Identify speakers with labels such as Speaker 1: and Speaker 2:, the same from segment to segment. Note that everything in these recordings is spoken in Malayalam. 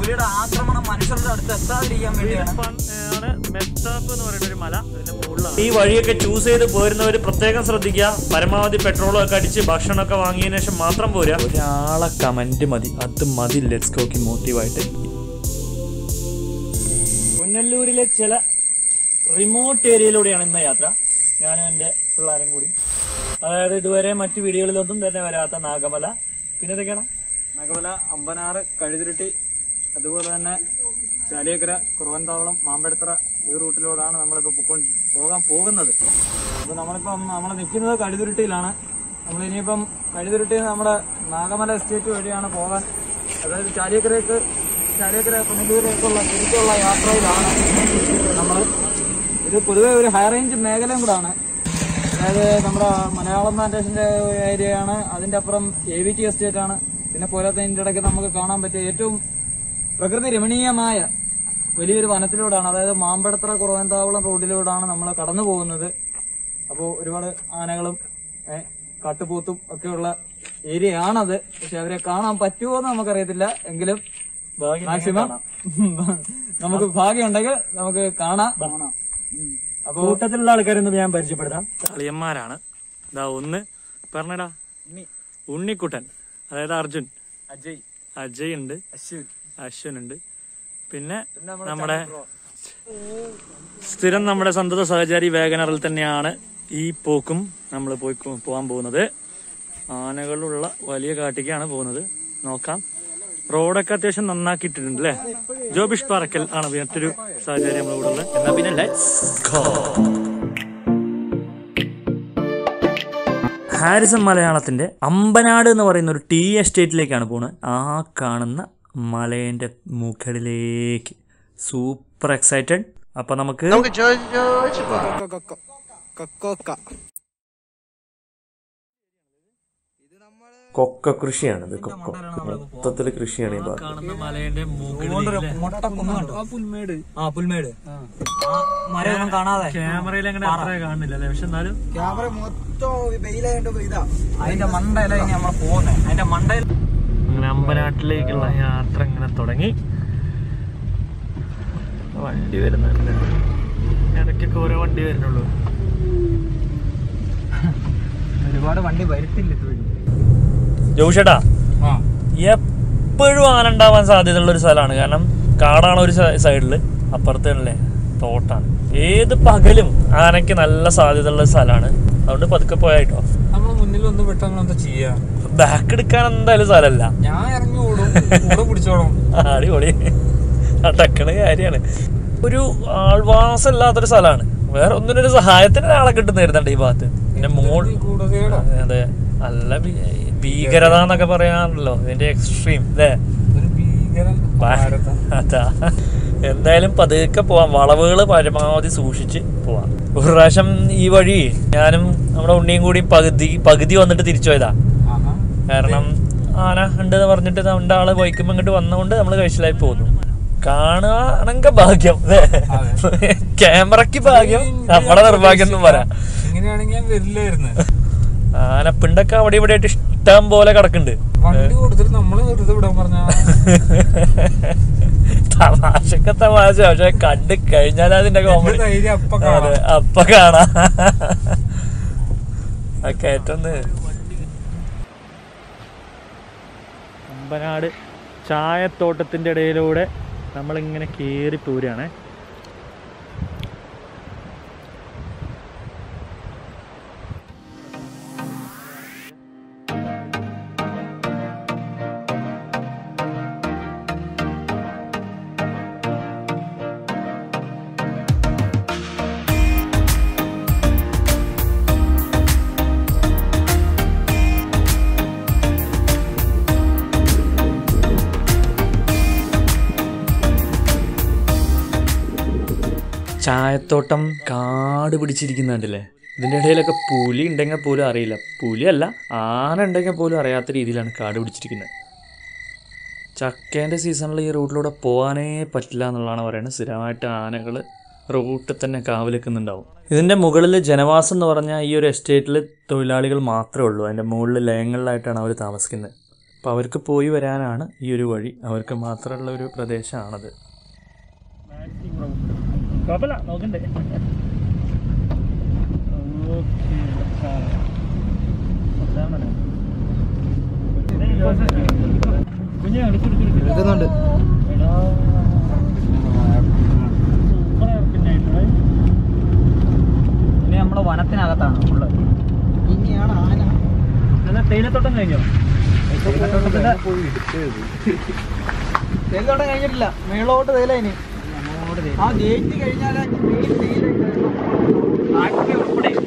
Speaker 1: പുലിയുടെ ആക്രമണം മനുഷ്യരുടെ അടുത്ത് എത്താതിരിക്കാൻ വേണ്ടിയാണ്
Speaker 2: ആണ് മെത്താപ്പ് എന്ന് പറയുന്ന ഒരു മല അതിന്റെ മുകളിലാണ്
Speaker 3: ഈ വഴിയൊക്കെ ചൂസ് ചെയ്ത് പോരുന്നവർ പ്രത്യേകം ശ്രദ്ധിക്കുക പരമാവധി പെട്രോളും ഒക്കെ അടിച്ച് ഭക്ഷണമൊക്കെ വാങ്ങിയതിനു ശേഷം മാത്രം പോരാ ഒരാളെ കമന്റ് മതി അത് മതി ലെറ്റ്സ് ഗോക്ക് മോട്ടീവായിട്ട് പുനല്ലൂരിലെ ചില റിമോട്ട് ഏരിയയിലൂടെയാണ് ഇന്ന യാത്ര ഞാനും എന്റെ പിള്ളേരും കൂടി അതായത് ഇതുവരെ മറ്റു വീഡിയോകളിലൊന്നും തന്നെ വരാത്ത നാഗമല പിന്നെ ഇതൊക്കെയാണ്
Speaker 1: നഗവല അമ്പനാറ് കഴുതിരുട്ടി അതുപോലെ തന്നെ ചാലിയക്കര കുറവൻതാവളം മാമ്പഴത്തറ ഈ റൂട്ടിലൂടെയാണ് നമ്മളിപ്പോൾ പൊക്കോണ്ട് പോകാൻ പോകുന്നത് അപ്പോൾ നമ്മളിപ്പം നമ്മൾ നിൽക്കുന്നത് കഴുതിരുട്ടിയിലാണ് നമ്മൾ ഇനിയിപ്പം കഴുതിരുട്ടി നമ്മുടെ നാഗമല എസ്റ്റേറ്റ് വഴിയാണ് പോകാൻ അതായത് ചാലിയക്കരയ്ക്ക് ചാലിയക്കര പുനലൂരേക്കുള്ള തിരിച്ചുള്ള യാത്രയിലാണ് നമ്മൾ ഇത് പൊതുവെ ഒരു ഹൈ റേഞ്ച് മേഖലയും കൂടാണ് അതായത് നമ്മുടെ മലയാളം പ്ലാന്റേഷന്റെ ഏരിയയാണ് അതിന്റെ അപ്പുറം എ വി ടി എസ്റ്റേറ്റ് ആണ് പിന്നെ പോരാത്ത ഇതിന്റെ ഇടയ്ക്ക് നമുക്ക് കാണാൻ പറ്റിയ ഏറ്റവും പ്രകൃതി രമണീയമായ വലിയൊരു വനത്തിലൂടെയാണ് അതായത് മാമ്പഴത്തറ കുറവന്താവളം റോഡിലൂടെയാണ് നമ്മൾ കടന്നു പോകുന്നത് അപ്പോൾ ഒരുപാട് ആനകളും ഏ, കാട്ടുപോത്തും ഒക്കെയുള്ള ഏരിയയാണത് പക്ഷെ അവരെ കാണാൻ പറ്റുമോ എന്ന് നമുക്കറിയത്തില്ല എങ്കിലും മാക്സിമം നമുക്ക് ഭാഗ്യമുണ്ടെങ്കിൽ നമുക്ക് കാണാം അപ്പോ
Speaker 3: കൂട്ടത്തിലുള്ള ആൾക്കാരൊന്നും ഞാൻ പരിചയപ്പെടുത്താം കളിയന്മാരാണ് ഇതാ ഒന്ന് പറഞ്ഞടാ ഉണ്ണിക്കുട്ടൻ അതായത് അർജുൻ
Speaker 1: അജയ്
Speaker 3: അജയ് ഉണ്ട്
Speaker 1: അശ്വിൻ
Speaker 3: അശ്വൻ ഉണ്ട് പിന്നെ നമ്മുടെ സ്ഥിരം നമ്മുടെ സന്തത സഹചാരി വേഗനറിൽ തന്നെയാണ് ഈ പോക്കും നമ്മൾ പോയി പോകാൻ പോകുന്നത് ആനകളുള്ള വലിയ കാട്ടിക്കാണ് പോകുന്നത് നോക്കാം റോഡൊക്കെ അത്യാവശ്യം നന്നാക്കിയിട്ടുണ്ട് അല്ലേ ജോബിഷ് പാറക്കൽ ആണ് മറ്റൊരു സാഹചര്യം നമ്മുടെ കൂടെ ഉള്ളത് എന്നാ പിന്നെ ലെറ്റ്സ് ഗോ ഹാരിസൺ മലയാളത്തിന്റെ അമ്പനാട് എന്ന് പറയുന്ന ഒരു ടീ എസ്റ്റേറ്റിലേക്കാണ് പോകുന്നത് ആ കാണുന്ന മലേന്റെ മുകളിലേക്ക് സൂപ്പർ എക്സൈറ്റഡ് അപ്പൊ നമുക്ക് കൊക്ക കൃഷിയാണിത് കൊക്ക മൊത്തത്തില് കൃഷിയാണ് ഈ ഭാഗത്ത് കാണുന്ന മലയുടെ
Speaker 1: ആ പുൽമേട് ആ പുൽമേട് ആ മരമൊന്നും കാണാതെ
Speaker 3: ക്യാമറയിൽ അങ്ങനെ അത്ര കാണുന്നില്ല അല്ലേ പക്ഷെ എന്നാലും
Speaker 4: ക്യാമറ മൊത്തം വെയിലായോണ്ട് ഇതാ
Speaker 1: അതിന്റെ മണ്ടയില ഇനി നമ്മൾ പോകുന്നത് അതിന്റെ മണ്ടയിൽ
Speaker 3: അങ്ങനെ അമ്പനാട്ടിലേക്കുള്ള യാത്ര ഇങ്ങനെ തുടങ്ങി വണ്ടി വരുന്നുണ്ട് ഇടയ്ക്കൊക്കെ ഓരോ വണ്ടി വരുന്നുള്ളൂ
Speaker 1: ഒരുപാട് വണ്ടി വരുത്തില്ല ഇതുവഴി
Speaker 3: ജോഷേട്ടാ
Speaker 1: ആ
Speaker 3: എപ്പോഴും ആന ഉണ്ടാവാൻ സാധ്യതയുള്ള ഒരു സ്ഥലമാണ് കാരണം കാടാണ് ഒരു സൈഡിൽ അപ്പുറത്തല്ലേ തോട്ടാണ് ഏത് പകലും ആനയ്ക്ക് നല്ല സാധ്യതയുള്ള ഒരു സ്ഥലമാണ് അതുകൊണ്ട് പതുക്കെ പോയായിട്ടോ
Speaker 1: നമ്മൾ മുന്നിൽ ഒന്ന് വിട്ട് നമ്മൾ എന്താ ചെയ്യാ
Speaker 3: ബാക്ക് എടുക്കാൻ എന്തായാലും സ്ഥലമല്ല
Speaker 1: ഞാൻ ഇറങ്ങി ഓടും കൂടെ പിടിച്ചോളും
Speaker 3: അടിപൊളി അടക്കണ കാര്യമാണ് ഒരു ആൾവാസമില്ലാത്തൊരു സ്ഥലമാണ് വേറെ ഒന്നിനൊരു സഹായത്തിന് ഒരാളെ കിട്ടുന്നായിരുന്നുണ്ട് ഈ ഭാഗത്ത് പിന്നെ മോൾ
Speaker 1: കൂടുതൽ
Speaker 3: അതെ നല്ല ഭീ- ഭീകരത എന്നൊക്കെ പറയാണല്ലോ ഇതിന്റെ എക്സ്ട്രീം അല്ലേ
Speaker 1: ഒരു ഭീകരൻ ഭാരതം.
Speaker 3: അതാ എന്തായാലും പതുക്കെ പോവാം വളവുകൾ പരമാവധി സൂക്ഷിച്ച് പോവാം ഒരു പ്രാവശ്യം ഈ വഴി ഞാനും നമ്മുടെ ഉണ്ണിയും കൂടി പകുതി പകുതി വന്നിട്ട് തിരിച്ചു പോയതാ
Speaker 1: ആഹാ.
Speaker 3: കാരണം ആന ഉണ്ട് എന്ന് പറഞ്ഞിട്ട് നമ്മുടെ ആള് വൈക്കുമ്പോ ഇങ്ങോട്ട് വന്നുകൊണ്ട് നമ്മൾ കഴിച്ചിലായി പോകുന്നു കാണുകയാണെങ്കിൽ ഭാഗ്യം അല്ലേ ക്യാമറയ്ക്ക് ഭാഗ്യം നമ്മുടെ നിർഭാഗ്യം എന്നും പറയാം
Speaker 1: ഇങ്ങനെയാണെങ്കിൽ ഞാൻ വരില്ലായിരുന്നു
Speaker 3: ആനപ്പിണ്ടൊക്കെ അവിടെ ഇവിടെ ആയിട്ട് ഇഷ്ടം പോലെ കിടക്കുന്നുണ്ട്
Speaker 1: വണ്ടി കൊടുത്തിട്ട് നമ്മള് വെറുതെ വിടാൻ പറഞ്ഞ
Speaker 3: തമാശക്കെ തമാശ പക്ഷെ കണ്ട് കഴിഞ്ഞാൽ അതിന്റെ കോമഡി
Speaker 1: ധൈര്യം അപ്പൊ
Speaker 3: അതെ അപ്പൊ കാണാ ആ കയറ്റൊന്ന് അമ്പനാട് ചായത്തോട്ടത്തിന്റെ ഇടയിലൂടെ നമ്മളിങ്ങനെ കേറി പോരുകയാണേ ചായത്തോട്ടം കാട് പിടിച്ചിരിക്കുന്നുണ്ടല്ലേ ഇതിൻ്റെ ഇടയിലൊക്കെ പുലി ഉണ്ടെങ്കിൽ പോലും അറിയില്ല പുലിയല്ല ആന ഉണ്ടെങ്കിൽ പോലും അറിയാത്ത രീതിയിലാണ് കാട് പിടിച്ചിരിക്കുന്നത് ചക്കേൻ്റെ സീസണിൽ ഈ റൂട്ടിലൂടെ പോകാനേ പറ്റില്ല എന്നുള്ളതാണ് പറയുന്നത് സ്ഥിരമായിട്ട് ആനകൾ റൂട്ടിൽ തന്നെ കാവലിക്കുന്നുണ്ടാവും ഇതിൻ്റെ മുകളിൽ ജനവാസം എന്ന് പറഞ്ഞാൽ ഈ ഒരു എസ്റ്റേറ്റിൽ തൊഴിലാളികൾ മാത്രമേ ഉള്ളൂ അതിൻ്റെ മുകളിൽ ലയങ്ങളിലായിട്ടാണ് അവർ താമസിക്കുന്നത് അപ്പോൾ അവർക്ക് പോയി വരാനാണ് ഈ ഒരു വഴി അവർക്ക് മാത്രമുള്ള ഒരു പ്രദേശമാണത്
Speaker 2: കുഴപ്പമില്ല നോക്കണ്ടേ
Speaker 4: എടുക്കുന്നുണ്ട്
Speaker 1: ഇനി നമ്മള് വനത്തിനകത്താണ് ഫുള്ള്
Speaker 4: ഇനിയാണ് ആന
Speaker 2: നല്ല തേയിലത്തോട്ടം കഴിഞ്ഞോ
Speaker 4: തേയിലോട്ടം കഴിഞ്ഞിട്ടില്ല മേളോട്ട് തേയില ഇനി ആ ഗേറ്റ് കഴിഞ്ഞാൽ മെയിൻ തേയില
Speaker 1: ഉൾപ്പെടെ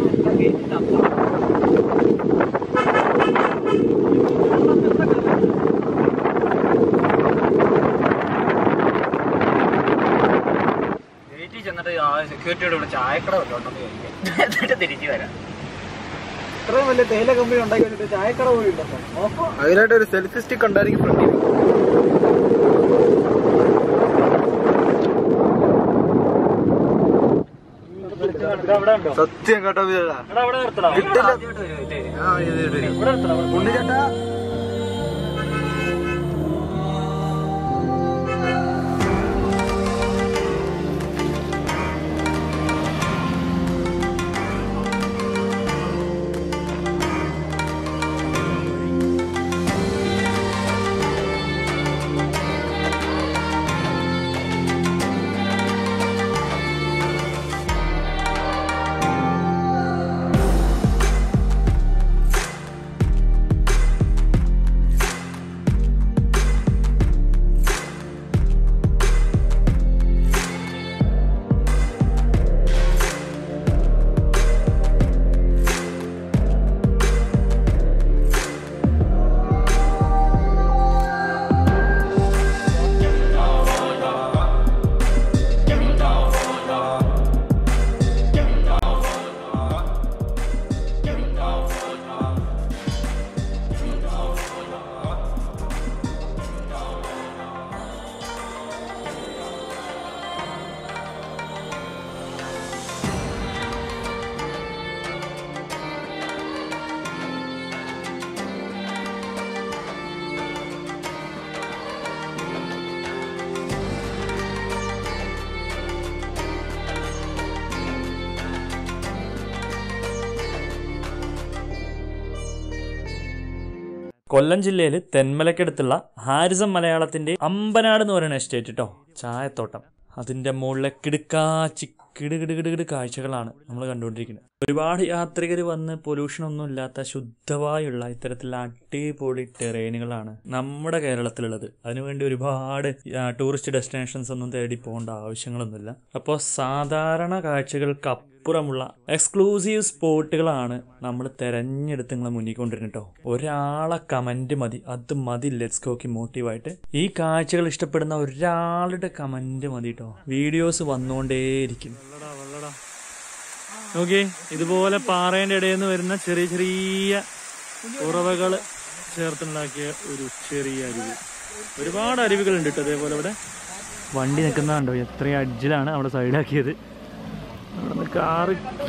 Speaker 1: ഗേറ്റിൽ ചെന്നിട്ട് ആ സെക്യൂരിറ്റിയോട് ഇവിടെ ചായക്കട വല്ലോണ്ടെന്ന് ചോദിക്കാം എന്നിട്ട് തിരിച്ചു വരാം
Speaker 4: ഇത്രയും വലിയ തേയില കമ്പനി ഉണ്ടാക്കി വെച്ചിട്ട് ചായക്കട പോലും ഇല്ല അതിനായിട്ട് ഒരു സെൽഫി സ്റ്റിക്ക് ഉണ്ടായിരിക്കും ഫ്രണ്ടിൽ
Speaker 2: ഇവിടെ ഉണ്ടോ
Speaker 4: സത്യം കേട്ടോ വീടാ
Speaker 2: എടാ ഇവിടെ നിർത്തടാ
Speaker 4: കിട്ടില്ല
Speaker 1: ആദ്യമായിട്ട് വരും ഇത്.
Speaker 4: ആ ഇത് ഇത് ഇത്.
Speaker 2: ഇവിടെ നിർത്തടാ
Speaker 4: ഉണ്ണിച്ചേട്ടാ
Speaker 3: കൊല്ലം ജില്ലയിൽ തെന്മലക്കടുത്തുള്ള ഹാരിസം മലയാളത്തിന്റെ അമ്പനാട് എന്ന് പറയുന്ന എസ്റ്റേറ്റ് കേട്ടോ ചായത്തോട്ടം അതിന്റെ മുകളിലെ കിടുക്കാച്ചി കിടുകിടുകിടുകിട് കാഴ്ചകളാണ് നമ്മൾ കണ്ടുകൊണ്ടിരിക്കുന്നത് ഒരുപാട് യാത്രികർ വന്ന് പൊല്യൂഷൻ ഒന്നും ഇല്ലാത്ത ശുദ്ധമായുള്ള ഇത്തരത്തിലുള്ള അടിപൊളി ടെറേനുകളാണ് നമ്മുടെ കേരളത്തിലുള്ളത് അതിനുവേണ്ടി ഒരുപാട് ടൂറിസ്റ്റ് ഡെസ്റ്റിനേഷൻസ് ഒന്നും തേടി പോകേണ്ട ആവശ്യങ്ങളൊന്നുമില്ല അപ്പോൾ സാധാരണ കാഴ്ചകൾക്ക് അപ്പുറമുള്ള എക്സ്ക്ലൂസീവ് സ്പോട്ടുകളാണ് നമ്മൾ തെരഞ്ഞെടുത്ത് നിങ്ങളെ മുന്നിൽ കൊണ്ടുവരുന്നത് കേട്ടോ ഒരാളെ കമന്റ് മതി അത് മതി ലെറ്റ്സ് കോക്കി മോട്ടീവായിട്ട് ഈ കാഴ്ചകൾ ഇഷ്ടപ്പെടുന്ന ഒരാളുടെ കമന്റ് മതി കേട്ടോ വീഡിയോസ് വന്നുകൊണ്ടേയിരിക്കും
Speaker 2: വെള്ളടാ വെള്ളടാ നോക്കി ഇതുപോലെ പാറേന്റെ ഇടയിൽ നിന്ന് വരുന്ന ചെറിയ ചെറിയ ഉറവകൾ ചേർത്തുണ്ടാക്കിയ ഒരു ചെറിയ അരുവി ഒരുപാട് അരുവികളുണ്ട് കേട്ടോ അതേപോലെ ഇവിടെ വണ്ടി നിൽക്കുന്നതുണ്ടോ എത്രയും അഡ്ജിലാണ് അവിടെ സൈഡാക്കിയത് അവിടെ കാറ്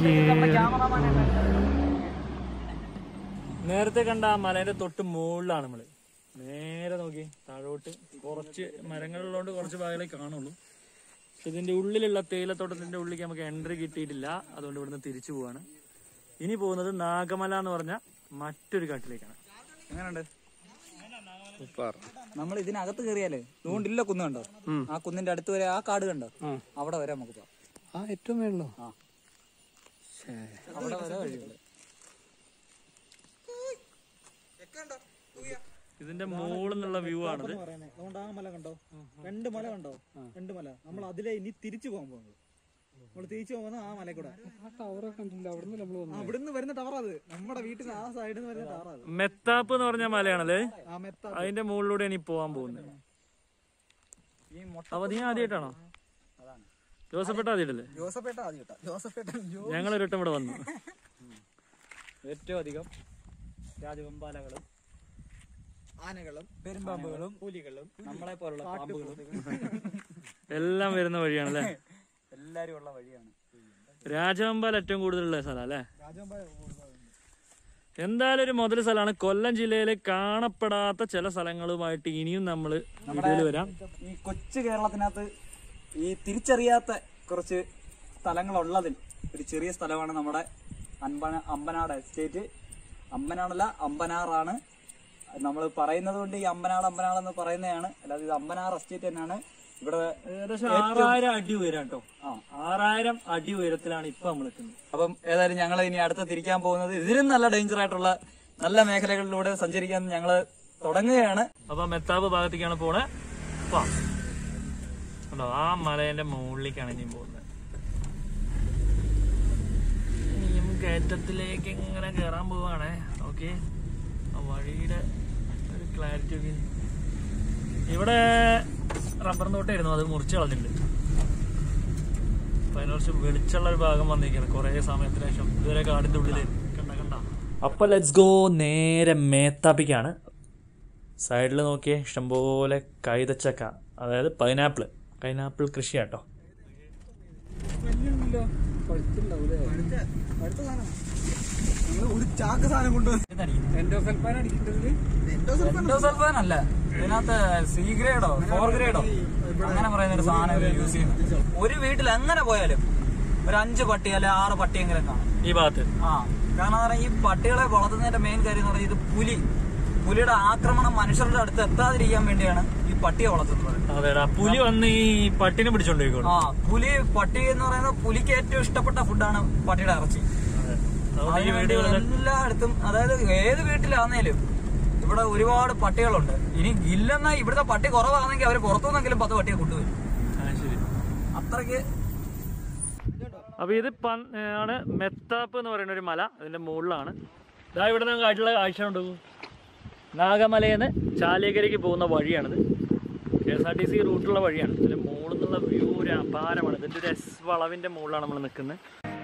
Speaker 2: നേരത്തെ കണ്ട ആ മലേന്റെ തൊട്ട് മുകളിലാണ് നമ്മള് നേരെ നോക്കി താഴോട്ട് കുറച്ച് മരങ്ങളുള്ളതുകൊണ്ട് കുറച്ച് ഭാഗങ്ങളെ കാണുള്ളൂ പക്ഷെ ഇതിന്റെ ഉള്ളിലുള്ള തേയിലത്തോട്ടത്തിന്റെ ഉള്ളിലേക്ക് നമുക്ക് എൻട്രി കിട്ടിയിട്ടില്ല അതുകൊണ്ട് ഇവിടുന്ന് തിരിച്ചു പോവാണ് ഇനി പോകുന്നത് നാഗമല എന്ന് പറഞ്ഞ മറ്റൊരു കാട്ടിലേക്കാണ്
Speaker 4: എങ്ങനെയുണ്ട് നമ്മൾ ഇതിനകത്ത് കയറിയാലേ ഇതുകൊണ്ടില്ല കുന്ന് കണ്ടോ ആ കുന്നിന്റെ അടുത്ത് വരെ ആ കാട് കണ്ടോ അവിടെ വരെ നമുക്ക് പോവാം
Speaker 5: ആ ഏറ്റവും മേളിലോ
Speaker 4: അവിടെ വരെ വഴിയുള്ളൂ
Speaker 2: ഇതിന്റെ മുകളിൽ നിന്നുള്ള വ്യൂ ആണിത്
Speaker 6: അതുകൊണ്ട് ആ മല കണ്ടോ രണ്ട് മല കണ്ടോ രണ്ട് മല നമ്മൾ അതിലെ ഇനി തിരിച്ചു പോകാൻ പോകുന്നത് നമ്മൾ തിരിച്ചു പോകുന്നത് ആ മല കൂടെ
Speaker 5: ആ ടവറൊക്കെ കണ്ടില്ല അവിടുന്ന് നമ്മൾ വന്നു
Speaker 6: അവിടുന്ന് വരുന്ന ടവർ അത് നമ്മുടെ വീട്ടിൽ ആ സൈഡിൽ നിന്ന് വരുന്ന ടവർ അത്
Speaker 2: മെത്താപ്പ് എന്ന് പറഞ്ഞ മലയാണല്ലേ
Speaker 6: ആ മെത്ത
Speaker 2: അതിന്റെ മുകളിലൂടെ ഇനി പോവാൻ പോകുന്നത് അപ്പൊ നീ ആദ്യമായിട്ടാണോ ജോസഫേട്ട ആദ്യമായിട്ടല്ലേ
Speaker 4: ജോസഫേട്ട ആദ്യം കേട്ടോ ജോസഫേട്ടൻ ജോ
Speaker 2: ഞങ്ങൾ ഒരുവട്ടം ഇവിടെ വന്നു
Speaker 1: ഏറ്റവും അധികം രാജവെമ്പാലകളും
Speaker 6: ആനകളും
Speaker 4: പെരുമ്പാമ്പുകളും
Speaker 1: പുലികളും നമ്മളെ പോലുള്ള പാമ്പുകളും
Speaker 2: എല്ലാം വരുന്ന വഴിയാണല്ലേ
Speaker 1: എല്ലാരും ഉള്ള വഴിയാണ്
Speaker 2: രാജവമ്പാൽ ഏറ്റവും കൂടുതലുള്ള സ്ഥലം അല്ലേ എന്തായാലും ഒരു മുതൽ സ്ഥലമാണ് കൊല്ലം ജില്ലയിൽ കാണപ്പെടാത്ത ചില സ്ഥലങ്ങളുമായിട്ട് ഇനിയും നമ്മൾ വീഡിയോയിൽ വരാം
Speaker 6: ഈ കൊച്ചു കേരളത്തിനകത്ത് ഈ തിരിച്ചറിയാത്ത കുറച്ച് സ്ഥലങ്ങളുള്ളതിൽ ഒരു ചെറിയ സ്ഥലമാണ് നമ്മുടെ അമ്പന അമ്പനാട് എസ്റ്റേറ്റ് അമ്പനാടല്ല അമ്പനാറാണ് നമ്മൾ പറയുന്നത് കൊണ്ട് ഈ അമ്പനാട് അമ്പനാട് എന്ന് പറയുന്നതാണ് അല്ലാതെ ഇത് അമ്പനാർ എസ്റ്റേറ്റ് തന്നെയാണ് ഇവിടെ
Speaker 2: ഏകദേശം ആറായിരം അടി ഉയരം കേട്ടോ ആ ആറായിരം അടി ഉയരത്തിലാണ് ഇപ്പൊ നമ്മൾ നിൽക്കുന്നത്
Speaker 6: അപ്പം ഏതായാലും ഞങ്ങൾ ഇനി അടുത്ത് തിരിക്കാൻ പോകുന്നത് ഇതിലും നല്ല ഡേഞ്ചർ ആയിട്ടുള്ള നല്ല മേഖലകളിലൂടെ സഞ്ചരിക്കാൻ ഞങ്ങൾ തുടങ്ങുകയാണ്
Speaker 2: അപ്പൊ മെത്താബ് ഭാഗത്തേക്കാണ് പോണേ വാ. കണ്ടോ ആ മലേന്റെ മുകളിലേക്കാണ് ഇനിയും പോകുന്നത് ഇനിയും കയറ്റത്തിലേക്ക് ഇങ്ങനെ കയറാൻ പോവാണേ ഓക്കെ ആ വഴിയുടെ ഒരു ക്ലാരിറ്റി ഒക്കെ ഇവിടെ റബ്ബർ തോട്ടായിരുന്നു അത് മുറിച്ച് കളഞ്ഞിട്ടുണ്ട് അപ്പൊ അതിന് കുറച്ച് വെളിച്ചുള്ള ഒരു ഭാഗം വന്നിരിക്കണം കുറെ സമയത്തിന് ശേഷം ഇതുവരെ കാടിന്റെ ഉള്ളില് കണ്ട കണ്ട
Speaker 3: അപ്പോൾ ലെറ്റ്സ് ഗോ നേരെ മേത്താപ്പിക്കാണ് സൈഡിൽ നോക്കിയേ ഇഷ്ടംപോലെ കൈതച്ചക്ക അതായത് പൈനാപ്പിൾ പൈനാപ്പിൾ കൃഷിയാട്ടോ
Speaker 5: വലിയ പഴുത്തുണ്ടാവൂലേ
Speaker 4: ഒരു ചാക്ക് സാധനം കൊണ്ടുവന്ന്
Speaker 5: എൻഡോസൽഫാൻ അടിക്കേണ്ടത്
Speaker 6: എൻഡോസൾഫാൻ അല്ല ഇതിനകത്ത് സി ഗ്രേഡോ ഫോർ ഗ്രേഡോ അങ്ങനെ പറയുന്ന ഒരു സാധനം ഇവര് യൂസ് ചെയ്യുന്നത് ഒരു വീട്ടിൽ എങ്ങനെ പോയാലും ഒരു അഞ്ച് പട്ടി അല്ലെ ആറ് പട്ടിയെങ്കിലും കാണും
Speaker 2: ഈ ഭാഗത്ത്
Speaker 6: ആ കാരണം എന്ന് പറഞ്ഞാൽ ഈ പട്ടികളെ വളർത്തുന്നതിന്റെ മെയിൻ കാര്യം എന്ന് പറഞ്ഞാൽ ഇത് പുലി പുലിയുടെ ആക്രമണം മനുഷ്യരുടെ അടുത്ത് എത്താതിരിക്കാൻ വേണ്ടിയാണ് ഈ പട്ടിയെ വളർത്തുന്നത്
Speaker 2: അതെടാ പുലി വന്ന് ഈ പട്ടിനെ പിടിച്ചോണ്ടിരിക്കണം
Speaker 6: ആ പുലി പട്ടി എന്ന് പറയുന്നത് പുലിക്ക് ഏറ്റവും ഇഷ്ടപ്പെട്ട ഫുഡാണ് പട്ടിയുടെ ഇറച്ചി
Speaker 2: അതുകൊണ്ട് ഈ
Speaker 6: അതിനുവേണ്ടി
Speaker 2: വീഡിയോ
Speaker 6: എല്ലായിടത്തും അതായത് ഏത് വീട്ടിലാന്നേലും ഇവിടെ ഒരുപാട് പട്ടികളുണ്ട് ഇനി ഇല്ലെന്നാ ഇവിടുത്തെ പട്ടി കുറവാണെങ്കിൽ അവർ പുറത്തുനിന്നെങ്കിലും പത്ത് പട്ടിയെ കൊണ്ടുവരും
Speaker 2: ശരി
Speaker 6: അത്രയ്ക്ക്
Speaker 2: അപ്പൊ ഇത് പൻ- ആണ് മെത്താപ്പ് എന്ന് പറയുന്ന ഒരു മല അതിന്റെ മുകളിലാണ് ഇതാ ഇവിടെ നിന്ന് കാട്ടിലുള്ള കാഴ്ച ഉണ്ട് നാഗമലയിൽ ചാലിയക്കരയ്ക്ക് പോകുന്ന വഴിയാണിത് K S R T C റൂട്ടിലുള്ള വഴിയാണ് ഇതിന്റെ മുകളിൽ നിന്നുള്ള വ്യൂ ഒരു അപാരമാണ് ഇതിന്റെ ഒരു എസ് വളവിന്റെ മുകളിലാണ് നമ്മൾ നിൽക്കുന്നത്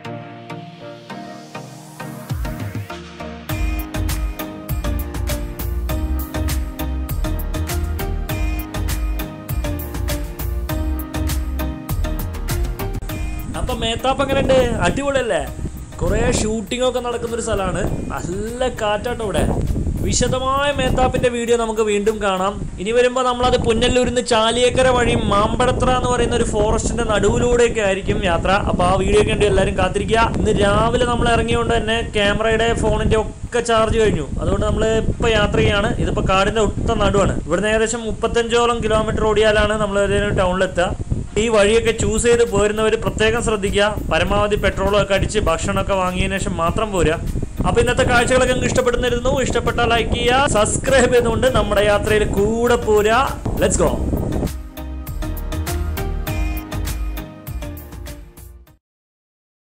Speaker 3: അപ്പൊ മേത്താപ്പ് എങ്ങനെയുണ്ട് അടിപൊളിയല്ലേ കുറെ ഷൂട്ടിംഗ് ഒക്കെ നടക്കുന്ന ഒരു സ്ഥലമാണ് നല്ല കാറ്റാട്ടോ ഇവിടെ വിശദമായ മേത്താപ്പിന്റെ വീഡിയോ നമുക്ക് വീണ്ടും കാണാം ഇനി വരുമ്പോൾ നമ്മളത് പുന്നല്ലൂരിൽ നിന്ന് ചാലിയേക്കര വഴി മാമ്പടത്ര എന്ന് പറയുന്ന ഒരു ഫോറസ്റ്റിന്റെ നടുവിലൂടെയൊക്കെ ആയിരിക്കും യാത്ര അപ്പൊ ആ വീഡിയോ കണ്ട് എല്ലാവരും കാത്തിരിക്കുക ഇന്ന് രാവിലെ നമ്മൾ ഇറങ്ങിയോണ്ട് തന്നെ ക്യാമറയുടെ ഫോണിന്റെ ഒക്കെ ചാർജ് കഴിഞ്ഞു അതുകൊണ്ട് നമ്മൾ ഇപ്പൊ യാത്ര ചെയ്യാണ് ഇതിപ്പോ കാടിന്റെ ഒത്ത നടുവാണ് ഇവിടുന്ന് ഏകദേശം മുപ്പത്തഞ്ചോളം കിലോമീറ്റർ ഓടിയാലാണ് നമ്മൾ ടൗണിലെത്തുക ഈ വഴിയൊക്കെ ചൂസ് ചെയ്ത് പോരുന്നവർ പ്രത്യേകം ശ്രദ്ധിക്കുക പരമാവധി പെട്രോളും ഒക്കെ അടിച്ച് ഭക്ഷണമൊക്കെ വാങ്ങിയതിനു ശേഷം മാത്രം പോരുക അപ്പൊ ഇന്നത്തെ കാഴ്ചകളൊക്കെ നിങ്ങൾക്ക് ഇഷ്ടപ്പെടുന്നിരുന്നു ഇഷ്ടപ്പെട്ടാൽ ലൈക്ക് ചെയ്യുക സബ്സ്ക്രൈബ് ചെയ്തുകൊണ്ട് നമ്മുടെ യാത്രയിൽ കൂടെ പോരുക ലെറ്റ്സ് ഗോ